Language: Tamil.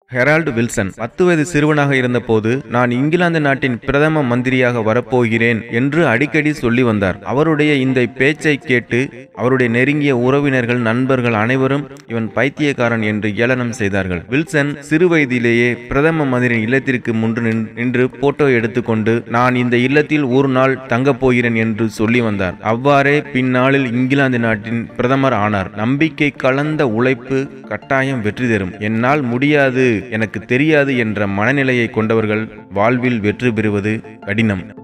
ஹெரால்டு வில்சன் பத்து வயது சிறுவனாக இருந்தபோது நான் இங்கிலாந்து நாட்டின் பிரதம மந்திரியாக வரப்போகிறேன் என்று அடிக்கடி சொல்லி வந்தார் அவருடைய இந்த பேச்சை கேட்டு அவருடைய நெருங்கிய உறவினர்கள் நண்பர்கள் அனைவரும் இவன் பைத்தியக்காரன் என்று ஏளனம் செய்தார்கள் வில்சன் சிறு வயதிலேயே பிரதம மந்திரியின் இல்லத்திற்கு முன்று நின்- நின்று போட்டோ எடுத்துக்கொண்டு நான் இந்த இல்லத்தில் ஒரு நாள் தங்கப் போகிறேன் என்று சொல்லி வந்தார் அவ்வாறே பின்னாளில் இங்கிலாந்து நாட்டின் பிரதமர் ஆனார் நம்பிக்கை கலந்த உழைப்பு கட்டாயம் வெற்றி தரும் என்னால் முடியாது எனக்கு தெரியாது என்ற மனநிலையை கொண்டவர்கள் வாழ்வில் வெற்றி பெறுவது கடினம்